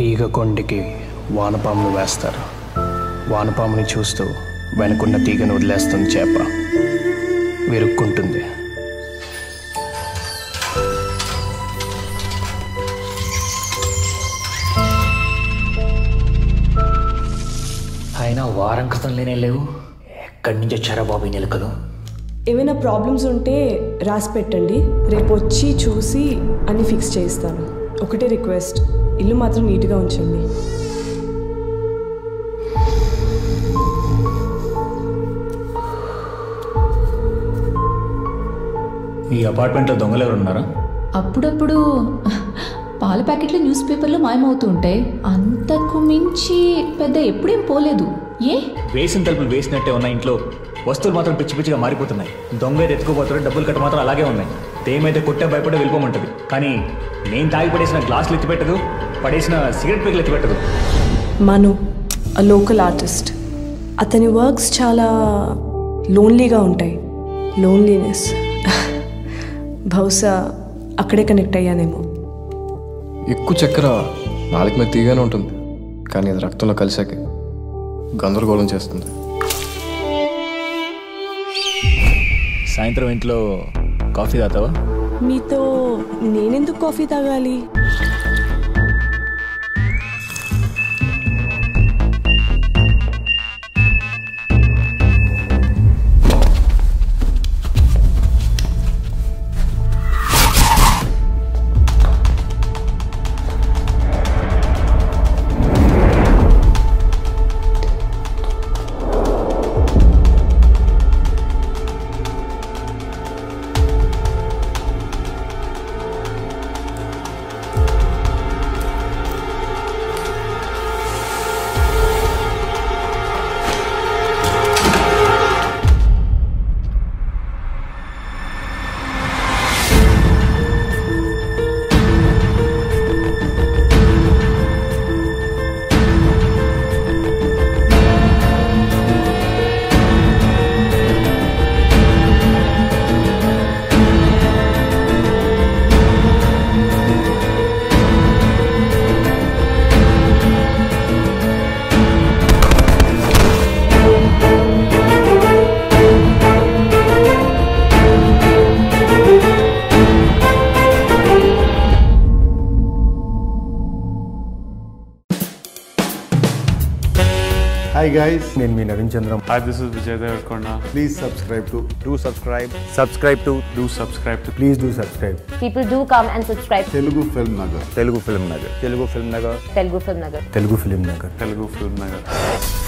ఈగ కొండికి వానపామును వేస్తారు వానపాముని చూస్తూ వెనుకున్న తీగను వదిలేస్తుంది చేప విరుక్కుంటుంది అయినా వారం క్రితం లేనే లేవు ఎక్కడి నుంచి వచ్చారా బాబు ఈ నెలకలు ఏమైనా ప్రాబ్లమ్స్ ఉంటే రాసి పెట్టండి రేపు వచ్చి చూసి అన్ని ఫిక్స్ చేయిస్తాను ఒకటే రిక్వెస్ట్ ఇల్లు మాత్రం నీట్గా ఉంచండి ఈ అపార్ట్మెంట్లో దొంగలు ఎవరు ఉన్నారా అప్పుడప్పుడు పాల ప్యాకెట్లు న్యూస్ పేపర్లో మాయమవుతూ ఉంటాయి అంతకు మించి పెద్ద ఎప్పుడేం పోలేదు ఏ వేసిన తలుపులు వేసినట్టే ఉన్న ఇంట్లో వస్తువులు మాత్రం పిచ్చి పిచ్చిగా మారిపోతున్నాయి దొంగ అయితే ఎత్తుకుపోతారు డబ్బులు కట్ట మాత్రం అలాగే ఉన్నాయి దేమైతే కొట్టే భయపడే వెళ్ళిపోమంటది కానీ నేను తాగి పడేసిన గ్లాసులు ఎత్తిపెట్టదు పడేసిన సిగరెట్ పేకలు ఎత్తిపెట్టదు మను అ లోకల్ ఆర్టిస్ట్ అతని వర్క్స్ చాలా లోన్లీగా ఉంటాయి లోన్లీనెస్ బహుశా అక్కడే కనెక్ట్ అయ్యానేమో ఎక్కువ చక్కెర నాలుగు మీద తీగానే ఉంటుంది కానీ అది రక్తంలో కలిసాక గందరగోళం చేస్తుంది సాయంత్రం ఇంట్లో కాఫీ తాతావా మీతో నేనెందుకు కాఫీ తాగాలి Hi guys, నేను మీ Naveen Chandram Hi, this is Vijay Devarkonda. please subscribe to do subscribe subscribe to Do subscribe to please do subscribe People do come and subscribe to Telugu Film Nagar. Telugu film Nagar Telugu film Nagar Telugu Film Nagar. Telugu film Nagar Telugu Film Nagar.